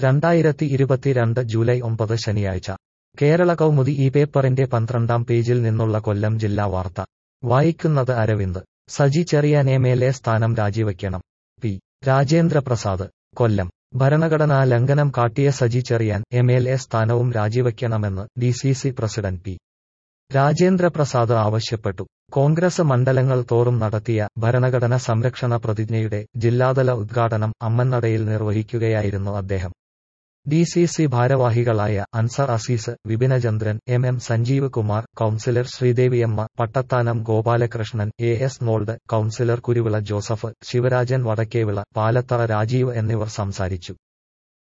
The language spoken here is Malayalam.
രണ്ടായിരത്തി ഇരുപത്തിരണ്ട് ജൂലൈ ഒമ്പത് ശനിയാഴ്ച കേരള കൗമുദി ഈ പേപ്പറിന്റെ പന്ത്രണ്ടാം പേജിൽ നിന്നുള്ള കൊല്ലം ജില്ലാ വാർത്ത വായിക്കുന്നത് Aravind Saji Cheriyan M L A സ്ഥാനം രാജിവയ്ക്കണം പി രാജേന്ദ്ര പ്രസാദ് കൊല്ലം ഭരണഘടനാ ലംഘനം കാട്ടിയ Saji Cheriyan M L A സ്ഥാനവും രാജിവയ്ക്കണമെന്ന് D C C president P Rajendra Prasad ആവശ്യപ്പെട്ടു കോൺഗ്രസ് മണ്ഡലങ്ങൾ തോറും നടത്തിയ ഭരണഘടന സംരക്ഷണ പ്രതിജ്ഞയുടെ ജില്ലാതല ഉദ്ഘാടനം അമ്മന്നടയിൽ നിർവഹിക്കുകയായിരുന്നു അദ്ദേഹം ഡി സി സി ഭാരവാഹികളായ Ansar Azeez Vipinachandran M M Sanjeev Kumar councillor Sreedeviamma Pattathanam Gopalakrishnan A S നോൾഡ് കൌൺസിലർ കുരുവിള ജോസഫ് ശിവരാജൻ വടക്കേവിള പാലത്തറ രാജീവ് എന്നിവർ സംസാരിച്ചു